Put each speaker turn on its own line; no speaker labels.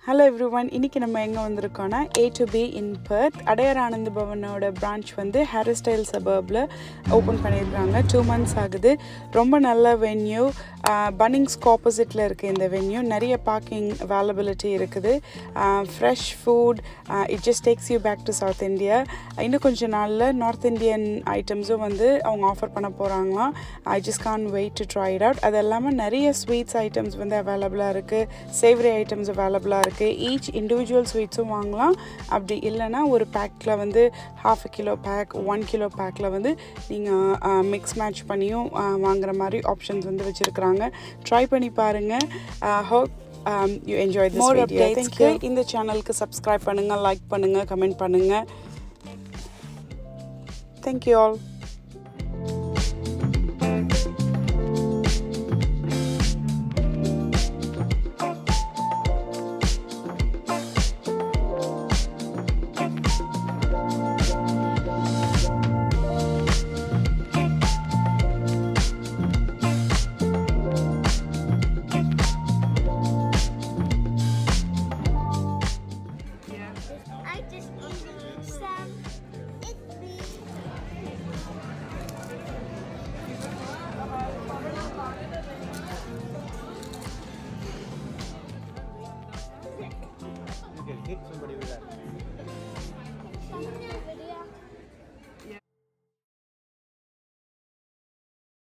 hello every one இன்றைக்கி நம்ம எங்கே வந்திருக்கோன்னா A to B in Perth Adyar Ananda பவனோட பிரான்ச் வந்து ஹேர் ஸ்டைல் சபர்பில் ஓப்பன் பண்ணியிருக்காங்க டூ மந்த்ஸ் ஆகுது ரொம்ப நல்ல வென்யூ பன்னிங்ஸ்க்கு ஆப்போசிட்டில் இருக்குது இந்த வென்யூ நிறைய பார்க்கிங் அவைலபிலிட்டி இருக்குது fresh food it just takes you back to South India இன்னும் கொஞ்சம் நாளில் நார்த் இந்தியன் ஐட்டம்ஸும் வந்து அவங்க ஆஃபர் பண்ண போகிறாங்களாம் I just can't wait to try it out அது இல்லாமல் நிறைய ஸ்வீட்ஸ் ஐட்டம்ஸ் வந்து அவைலபிளாக இருக்குது சேவரி ஐட்டம்ஸ் அவைலபிளாக இருக்குது ஈச் இண்டிவிஜுவல் ஸ்வீட்ஸும் வாங்கலாம் அப்படி இல்லைன்னா ஒரு பேக்கில் வந்து half a kilo pack one kilo பேக்கில் வந்து நீங்கள் மிக்ஸ் மேட்ச் பண்ணியும் வாங்குற மாதிரி ஆப்ஷன்ஸ் வந்து வச்சுருக்குறாங்க ட்ரை பண்ணி பாருங்கள் hope you enjoy this
More
video
updates
thank you இந்த சேனலுக்கு சப்ஸ்கிரைப் பண்ணுங்கள் லைக் பண்ணுங்கள் கமெண்ட் பண்ணுங்கள் தேங்க்யூ ஆல்